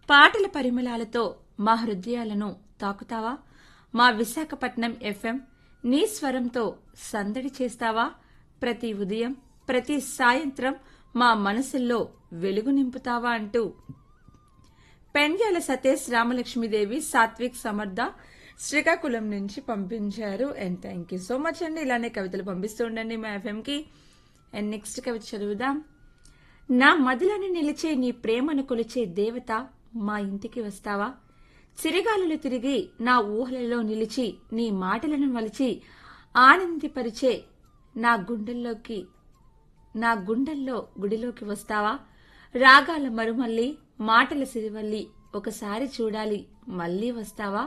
పాటల పరిమళాలతో మా హృదయాలను తాకుతావా మా విశాఖపట్నం ఎఫ్ఎం నీ స్వరంతో సందడి చేస్తావా ప్రతి ఉదయం ప్రతి సాయంత్రం మా మనసుల్లో వెలుగు నింపుతావా అంటూ పెండ్యాల సతీష్ రామలక్ష్మీదేవి సాత్విక్ సమర్థ శ్రీకాకుళం నుంచి పంపించారు and thank you so much అండి ఇలానే కవితలు పంపిస్తూ ఉండండి మా ఎఫ్ఎంకి అండ్ నెక్స్ట్ కవిత చదువుదాం నా మదిలను నిలిచే నీ ప్రేమను కొలిచే దేవత మా ఇంటికి వస్తావా చిరిగాలులు తిరిగి నా ఊహలలో నిలిచి నీ మాటలను మలిచి ఆనందిపరిచే నా గుండెల్లోకి నా గుండెల్లో గుడిలోకి వస్తావా రాగాల మరుమల్లి మాటల సిరివల్లి ఒకసారి చూడాలి మళ్ళీ వస్తావా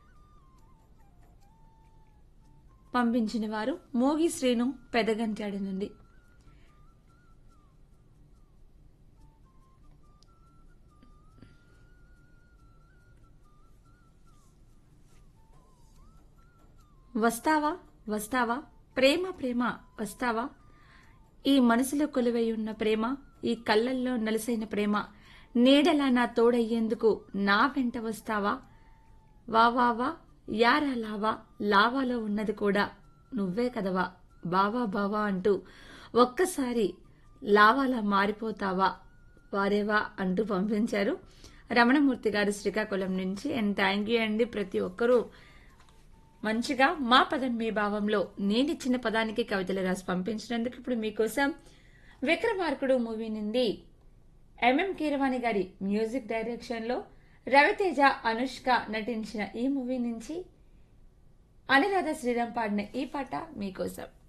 పంపించిన వారు మోగి శ్రీను పెదగంటాడి నుండి వస్తావా వస్తావా ప్రేమ ప్రేమ వస్తావా ఈ మనసులో కొలువై ఉన్న ప్రేమ ఈ కళ్ళల్లో నలిసైన ప్రేమ నీడలా నా తోడయ్యేందుకు నా వెంట వస్తావా వా వా వా యారా లావా లావాలో ఉన్నది కూడా నువ్వే కదవా బావా బావా అంటూ ఒక్కసారి లావాలా మారిపోతావా వారేవా అంటూ పంపించారు రమణమూర్తి గారు శ్రీకాకుళం నుంచి అండ్ థ్యాంక్ యూ అండి ప్రతి ఒక్కరూ మంచిగా మా పదం మీ భావంలో నేనిచ్చిన పదానికి కవితలు రాసి పంపించినందుకు ఇప్పుడు మీకోసం విక్రమార్కుడు మూవీ నుండి ఎంఎం కీరవాణి గారి మ్యూజిక్ డైరెక్షన్లో రవితేజ అనుష్క నటించిన ఈ మూవీ నుంచి అనురాధ శ్రీరామ్ పాడిన ఈ పాట మీకోసం